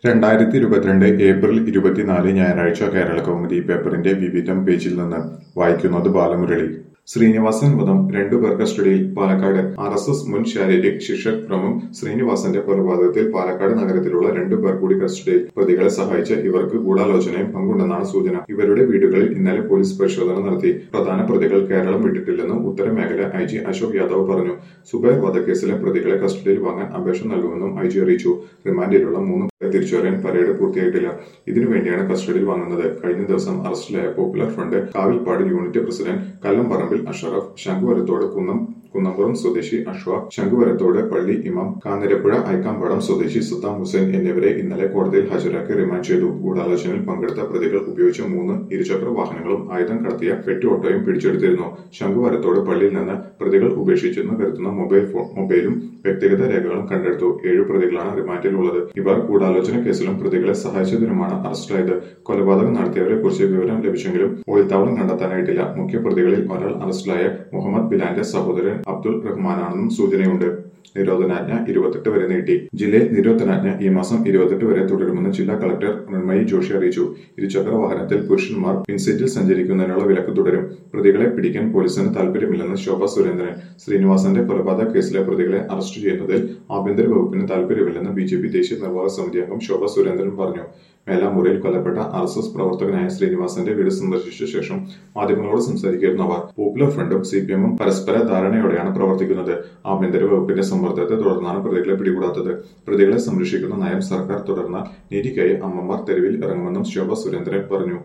രണ്ടായിരത്തി ഇരുപത്തിരണ്ട് ഏപ്രിൽ ഇരുപത്തിനാല് ഞായറാഴ്ച കേരള കൗമുദി പേപ്പറിന്റെ വിവിധം പേജിൽ നിന്ന് വായിക്കുന്നത് ബാലമുരളി ശ്രീനിവാസൻ വധം രണ്ടുപേർ കസ്റ്റഡിയിൽ പാലക്കാട് ആർ എസ് എസ് മുൻ ശാരീരിക് ശിക്ഷക് പ്രമുഖ് ശ്രീനിവാസന്റെ കൊലപാതകത്തിൽ പാലക്കാട് നഗരത്തിലുള്ള രണ്ടുപേർ കൂടി കസ്റ്റഡിയിൽ പ്രതികളെ സഹായിച്ച് ഇവർക്ക് ഗൂഢാലോചനയും പങ്കുണ്ടെന്നാണ് സൂചന ഇവരുടെ വീടുകളിൽ ഇന്നലെ പോലീസ് പരിശോധന നടത്തി പ്രധാന പ്രതികൾ കേരളം വിട്ടിട്ടില്ലെന്ന് ഉത്തരമേഖല ഐ ജി അശോക് യാദവ് പറഞ്ഞു സുബൈർ വധക്കേസിലെ പ്രതികളെ കസ്റ്റഡിയിൽ വാങ്ങാൻ അപേക്ഷ നൽകുമെന്നും ഐ ജി അറിയിച്ചു റിമാൻഡിലുള്ള മൂന്ന് പേരെ തിരിച്ചുവരാൻ പരേഡ് പൂർത്തിയായിട്ടില്ല ഇതിനുവേണ്ടിയാണ് കസ്റ്റഡിയിൽ വാങ്ങുന്നത് കഴിഞ്ഞ ദിവസം അറസ്റ്റിലായ popular front Kavilppad unit president Kallamparambil Ashraf Shankhuvarathode Kunnam Kunnampuram സ്വദേശി അഷ്വ ശംഖുവരത്തോട് പള്ളി ഇമാം കാഞ്ഞിരപ്പുഴ ഐക്കാമ്പാടം സ്വദേശി സദ്ദാം ഹുസൈൻ എന്നിവരെ ഇന്നലെ കോടതിയിൽ ഹാജരാക്കി റിമാൻഡ് ചെയ്തു ഗൂഢാലോചനയിൽ പങ്കെടുത്ത പ്രതികൾ ഉപയോഗിച്ച മൂന്ന് ഇരുചക്ര വാഹനങ്ങളും ആയുധം കടത്തിയ പെട്ടി ഓട്ടോയും പിടിച്ചെടുത്തിരുന്നു ശംഖുവരത്തോട് പള്ളിയിൽ നിന്ന് പ്രതികൾ ഉപേക്ഷിച്ചെന്ന് കരുതുന്ന മൊബൈൽ ഫോൺ മൊബൈലും വ്യക്തിഗത രേഖകളും കണ്ടെടുത്തു ഏഴു പ്രതികളാണ് റിമാൻഡിലുള്ളത് ഇവർ ഗൂഢാലോചന കേസിലും പ്രതികളെ സഹായിച്ചതിനുമാണ് അറസ്റ്റിലായത് കൊലപാതകം നടത്തിയവരെ കുറിച്ച് വിവരം ലഭിച്ചെങ്കിലും ഒളിത്താവളം കണ്ടെത്താനായിട്ടില്ല മുഖ്യ പ്രതികളിൽ ഒരാൾ അറസ്റ്റിലായ മുഹമ്മദ് ബിലാന്റെ സഹോദരൻ അബ്ദുൾ റഹ്മാനാണെന്നും സൂചനയുണ്ട് നിരോധനാജ്ഞ ഇരുപത്തെട്ട് വരെ നീട്ടി ജില്ലയിൽ നിരോധനാജ്ഞ ഈ മാസം ഇരുപത്തെട്ട് വരെ തുടരുമെന്ന് ജില്ലാ കളക്ടർ മൃണ്മയി ജോഷി അറിയിച്ചു ഇരുചക്ര വാഹനത്തിൽ പുരുഷന്മാർ പിൻസീറ്റിൽ സഞ്ചരിക്കുന്നതിനുള്ള വിലക്ക് തുടരും പ്രതികളെ പിടിക്കാൻ പോലീസിന് താൽപര്യമില്ലെന്ന് ശോഭ സുരേന്ദ്രൻ ശ്രീനിവാസന്റെ കൊലപാതക കേസിലെ പ്രതികളെ അറസ്റ്റ് ചെയ്യുന്നതിൽ ആഭ്യന്തര വകുപ്പിന് താൽപര്യമില്ലെന്ന് ബി ജെ പി ദേശീയ നിർവാഹക സമിതി അംഗം ശോഭ സുരേന്ദ്രൻ പറഞ്ഞു മേലാമുറിയിൽ കൊല്ലപ്പെട്ട ആർ എസ് എസ് പ്രവർത്തകനായ ശ്രീനിവാസന്റെ വീട് സന്ദർശിച്ച ശേഷം മാധ്യമങ്ങളോട് സംസാരിക്കുന്ന അവർ പോപ്പുലർ ഫ്രണ്ടും സി പി എമ്മും പരസ്പര ധാരണയോടെയാണ് പ്രവർത്തിക്കുന്നത് ആഭ്യന്തര വകുപ്പിന്റെ സമ്മർദ്ദത്തെ തുടർന്നാണ് പ്രതികളെ പിടികൂടാത്തത് പ്രതികളെ സംരക്ഷിക്കുന്ന നയം സർക്കാർ തുടർന്നാൽ നീതിക്കായി അമ്മമാർ തെരുവിൽ ഇറങ്ങുമെന്നും ശോഭ സുരേന്ദ്രൻ പറഞ്ഞു